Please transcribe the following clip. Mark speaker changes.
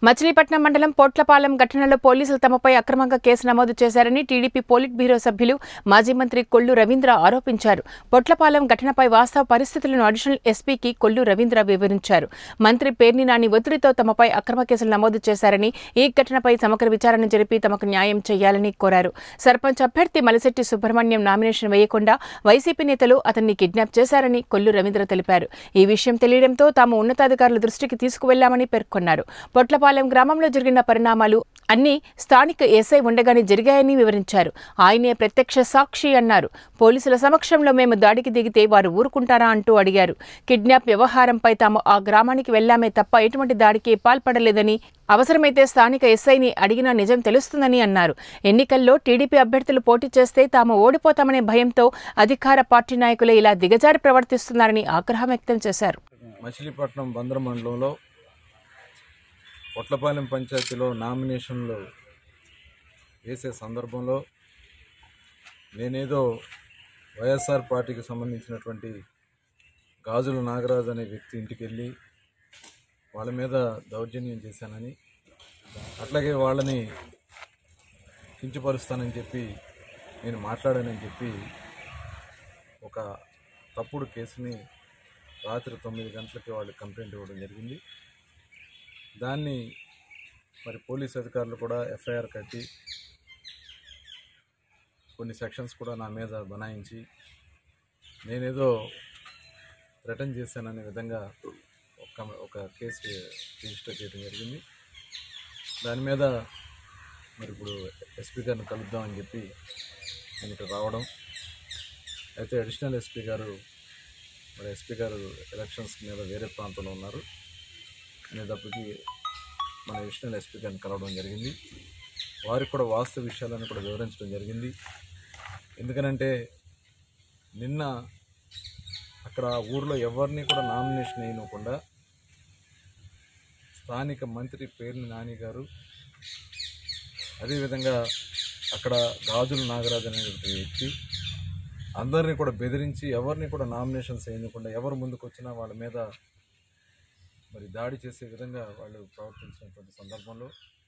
Speaker 1: మచిలీపట్నం మండలం పోట్లపాలెం ఘటనలో పోలీసులు తమపై అక్రమంగా కేసు నమోదు చేశారని టీడీపీ పోలిట్ బ్యూరో సభ్యులు మాజీ మంత్రి కొల్లు రవీంద్ర ఆరోపించారు పొట్లపాలెం ఘటనపై వాస్తవ పరిస్థితులను అడిషనల్ ఎస్పీకి కొల్లు రవీంద్ర వివరించారు మంత్రి పేర్ని నాని ఒత్తిడితో తమపై అక్రమ కేసులు నమోదు చేశారని ఈ ఘటనపై సమగ్ర విచారణ జరిపి తమకు న్యాయం చేయాలని కోరారు సర్పంచ్ అభ్యర్థి మలిశెట్టి సుబ్రహ్మణ్యం నామినేషన్ వేయకుండా వైసీపీ నేతలు అతన్ని కిడ్నాప్ చేశారని కొల్లు రవీంద్ర తెలిపారు ఈ విషయం తెలియడంతో తాము ఉన్నతాధికారుల దృష్టికి తీసుకువెళ్లామని పేర్కొన్నారు పొట్లపాలెం గ్రామంలో జరిగిన పరిణామాలు అన్ని స్థానిక ఎస్ఐ ఉండగానే జరిగాయని వివరించారు ఆయనే ప్రత్యక్ష సాక్షి అన్నారు పోలీసుల సమక్షంలో మేము దాడికి దిగితే వారు ఊరుకుంటారా అంటూ అడిగారు కిడ్నాప్ వ్యవహారంపై తాము ఆ గ్రామానికి వెళ్లామే తప్ప ఎటువంటి దాడికి పాల్పడలేదని అవసరమైతే స్థానిక ఎస్ఐని అడిగినా నిజం తెలుస్తుందని అన్నారు ఎన్నికల్లో టీడీపీ అభ్యర్థులు పోటీ చేస్తే తాము ఓడిపోతామనే భయంతో అధికార పార్టీ నాయకులే ఇలా దిగజారి ప్రవర్తిస్తున్నారని ఆగ్రహం వ్యక్తం చేశారు
Speaker 2: మచిలీపట్నం బందర మండలంలో పొట్లపాలెం పంచాయతీలో నామినేషన్లు వేసే సందర్భంలో నేనేదో వైఎస్ఆర్ పార్టీకి సంబంధించినటువంటి గాజుల నాగరాజు అనే వ్యక్తి ఇంటికి వెళ్ళి వాళ్ళ మీద దౌర్జన్యం చేశానని అట్లాగే వాళ్ళని కించపరుస్తానని చెప్పి నేను మాట్లాడానని చెప్పి ఒక తప్పుడు కేసుని రాత్రి తొమ్మిది గంటలకి వాళ్ళు కంప్లైంట్ ఇవ్వడం జరిగింది దాన్ని మరి పోలీస్ అధికారులు కూడా ఎఫ్ఐఆర్ కట్టి కొన్ని సెక్షన్స్ కూడా నా మీద బనాయించి నేనేదో రిటర్న్ చేశాననే విధంగా ఒక ఒక కేసు రిజిస్టర్ చేయడం జరిగింది దాని మీద మరి ఇప్పుడు ఎస్పీ గారిని కలుద్దామని చెప్పి నేను ఇక్కడ రావడం అయితే అడిషనల్ ఎస్పీ గారు మరి ఎస్పీ గారు ఎలక్షన్స్ మీద వేరే ప్రాంతంలో ఉన్నారు అనేటప్పటికి మన అడిషనల్ ఎస్పీ గారిని కలవడం జరిగింది వారికి కూడా వాస్తవ విషయాలను కూడా వివరించడం జరిగింది ఎందుకనంటే నిన్న అక్కడ ఊర్లో ఎవరిని కూడా నామినేషన్ వేయకుండా స్థానిక మంత్రి పేర్ని నాని గారు అదేవిధంగా అక్కడ గాజుల నాగరాజు అనే వ్యక్తి అందరినీ కూడా బెదిరించి ఎవరిని కూడా నామినేషన్స్ వేయకుండా ఎవరు ముందుకు వచ్చినా వాళ్ళ మీద మరి దాడి చేసే విధంగా వాళ్ళు ప్రవర్తించినటువంటి సందర్భంలో